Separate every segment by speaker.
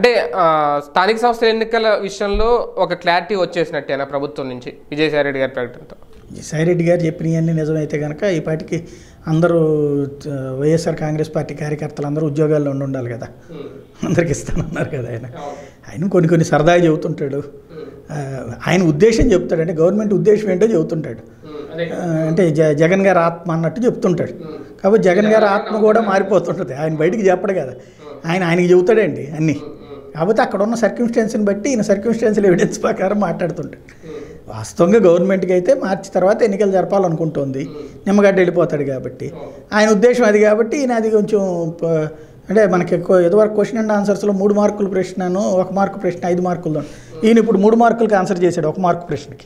Speaker 1: అంటే ఆ, స్థానిక సంస్థల ఎన్నికల విషయంలో ఒక క్లారిటీ వచ్చేసినట్టేనా ప్రభుత్వం నుంచి విజయసాయి రెడ్డి గారి ప్రకటనతో
Speaker 2: సాయిరెడ్డి గారు చెప్పినవన్నీ నిజమైతే కనుక ఈ పాటికి అందరూ ఆ, వైఎస్ఆర్ కాంగ్రెస్ పార్టీ కార్యకర్తలు అందరూ ఉద్యోగాల్లో ఉండి ఉండాలి కదా అందరికి ఇస్తానన్నారు కదా ఆయన ఆయన కొన్ని కొన్ని సరదాగా చెబుతుంటాడు ఆ, ఆయన ఉద్దేశం చెప్తాడు అంటే గవర్నమెంట్ ఉద్దేశం ఏంటో చెబుతుంటాడు ఆ, అంటే జ జగన్ గారి ఆత్మ అన్నట్టు చెప్తుంటాడు కాబట్టి జగన్ గారి ఆత్మ కూడా మారిపోతుంటుంది ఆయన బయటికి చెప్పడు కదా ఆయన ఆయనకి చెబుతాడండి అన్నీ కాకపోతే అక్కడ ఉన్న సర్క్యూన్స్టెన్స్ని బట్టి ఈయన సర్క్యూన్స్టెన్షియల్ ఎవిడెన్స్ ప్రకారం మాట్లాడుతుంటాడు వాస్తవంగా గవర్నమెంట్కి అయితే మార్చి తర్వాత ఎన్నికలు జరపాలనుకుంటోంది నిమ్మగడ్డ వెళ్ళిపోతాడు కాబట్టి ఆయన ఉద్దేశం అది కాబట్టి ఈయన అది కొంచెం ప- అంటే మనకి ఎక్కువ ఇదివరకు క్వశ్చన్ అండ్ ఆన్సర్స్లో మూడు మార్కుల ప్రశ్నను ఒక మార్కు ప్రశ్న ఐదు మార్కులు ఈయన ఇప్పుడు మూడు మార్కులకి ఆన్సర్ చేశాడు ఒక మార్కు ప్రశ్నకి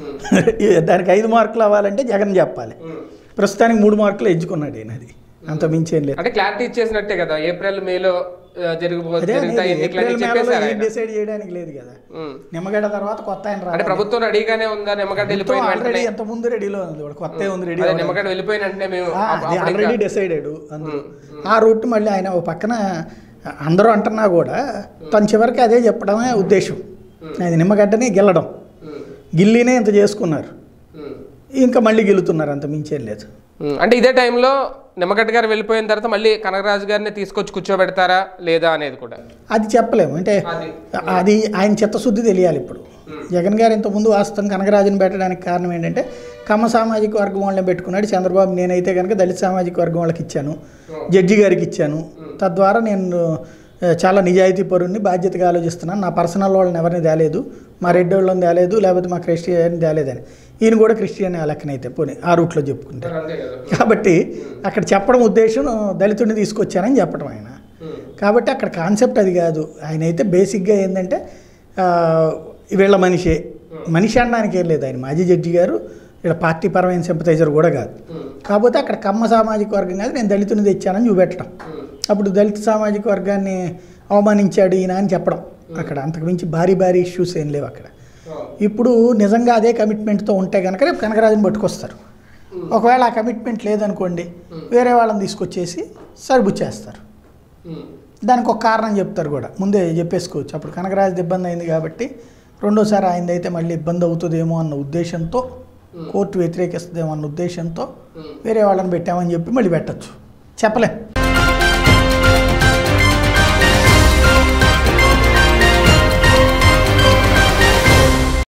Speaker 2: దానికి ఐదు మార్కులు అవ్వాలంటే జగన్ చెప్పాలి ప్రస్తుతానికి మూడు మార్కులు ఎంచుకున్నాడు ఈయన అది అంత మించేం లేదు
Speaker 1: అంటే క్లారిటీ ఇచ్చేసినట్టే కదా ఏప్రిల్ మేలో ఆ, జరగబో
Speaker 2: అదే
Speaker 1: జరుగుతాయి
Speaker 2: అనేది
Speaker 1: ఎన్నికలు అని
Speaker 2: ఏప్రిల్ మేలో
Speaker 1: చెప్పేశారు
Speaker 2: ఏం
Speaker 1: ఆయన.
Speaker 2: డిసైడ్ చేయడానికి లేదు కదా
Speaker 1: ఉమ్.
Speaker 2: నిమ్మగడ్డ తర్వాత కొత్త ఆయన
Speaker 1: అంటే
Speaker 2: రావాలి
Speaker 1: ప్రభుత్వం రెడీగానే ఉందా నిమ్మగడ్డ వెళ్ళిపోయిన
Speaker 2: ఆల్రెడీ
Speaker 1: వెంటనే
Speaker 2: ఎంత ముందు రెడీలో ఉంది ఇప్పుడు కొత్త ఉంది రెడీ
Speaker 1: అదే నిమ్మగడ్డ వెళ్ళిపోయిన వెంటనే మేము
Speaker 2: ఆ,
Speaker 1: అప్పుడు
Speaker 2: అది
Speaker 1: ఇంకా-
Speaker 2: ఆల్రెడీ డిసైడెడ్ అందులో ఆ రూట్ మళ్ళీ ఆయన ఓ పక్కన అందరూ అంటున్నా కూడా తన చివరికి అదే చెప్పడమే ఉద్దేశం అది నిమ్మగడ్డని గెల్లడం
Speaker 1: ఉమ్,
Speaker 2: గిల్లీనే ఇంత చేసుకున్నారు
Speaker 1: ఉమ్.
Speaker 2: ఇంకా మళ్ళీ గెలుతున్నారు అంత మించేం లేదు
Speaker 1: ఉమ్, అంటే ఇదే టైంలో నిమ్మగడ్డ గారు వెళ్ళిపోయిన తర్వాత మళ్ళీ కనకరాజు గారిని తీసుకొచ్చి కూర్చోబెడతారా లేదా అనేది కూడా
Speaker 2: అది చెప్పలేము అంటే
Speaker 1: అది
Speaker 2: అది ఆయన చిత్తశుద్ధి తెలియాలి ఇప్పుడు జగన్ గారు ఇంతకుముందు వాస్తవం కనకరాజుని పెట్టడానికి కారణం ఏంటంటే కమ్మ సామాజిక వర్గం వాళ్ళని పెట్టుకున్నాడు చంద్రబాబు నేనైతే కనుక దళిత సామాజిక వర్గం వాళ్ళకి ఇచ్చాను జడ్జి గారికి ఇచ్చాను తద్వారా నేను ఆ, చాలా నిజాయితీ పరుణ్ణి బాధ్యతగా ఆలోచిస్తున్నాను నా పర్సనల్ వాళ్ళని ఎవరిని తేలేదు మా రెడ్డి వాళ్ళని తేలేదు లేకపోతే మా క్రిస్టియన్ తేలేదని ఈయన కూడా క్రిస్టియన్ ఆ లెక్కనైతే పోనీ ఆ రూట్లో చెప్పుకుంటే
Speaker 1: అంతే కదా
Speaker 2: కాబట్టి అక్కడ చెప్పడం ఉద్దేశం దళితుడిని తీసుకొచ్చానని చెప్పడం ఆయన
Speaker 1: ఉమ్,
Speaker 2: కాబట్టి అక్కడ కాన్సెప్ట్ అది కాదు ఆయన అయితే బేసిక్గా ఏంటంటే ఆ, వీళ్ళ మనిషే మనిషి అనడానికి ఏం లేదు ఆయన మాజీ జడ్జి గారు వీళ్ళ పార్టీ పరమైన సింపతైజర్ కూడా కాదు
Speaker 1: ఉమ్,
Speaker 2: కాకపోతే అక్కడ కమ్మ సామాజిక వర్గం కాదు నేను దళితుని తెచ్చానని చూపెట్టడం
Speaker 1: ఉమ్.
Speaker 2: అప్పుడు దళిత సామాజిక వర్గాన్ని అవమానించాడు ఈయన అని చెప్పడం అక్కడ అంతకుమించి భారీ భారీ ఇష్యూస్ ఏం లేవు అక్కడ
Speaker 1: ఆ,
Speaker 2: ఇప్పుడు నిజంగా అదే కమిట్మెంట్తో ఉంటే కనుక రేపు కనకరాజుని పట్టుకొస్తారు ఒకవేళ ఆ కమిట్మెంట్ లేదనుకోండి వేరే వాళ్ళని తీసుకొచ్చేసి సరిబుచ్చేస్తారు
Speaker 1: ఉమ్,
Speaker 2: దానికి ఒక కారణం చెప్తారు కూడా ముందే చెప్పేసుకోవచ్చు అప్పుడు కనకరాజు ఇబ్బంది అయింది కాబట్టి రెండోసారి ఆయనది అయితే మళ్ళీ ఇబ్బంది అవుతుందేమో అన్న ఉద్దేశంతో కోర్టు వ్యతిరేకిస్తుందేమో అన్న ఉద్దేశంతో
Speaker 1: ఉమ్.
Speaker 2: వేరే వాళ్ళని పెట్టామని చెప్పి మళ్ళీ పెట్టచ్చు చెప్పలేం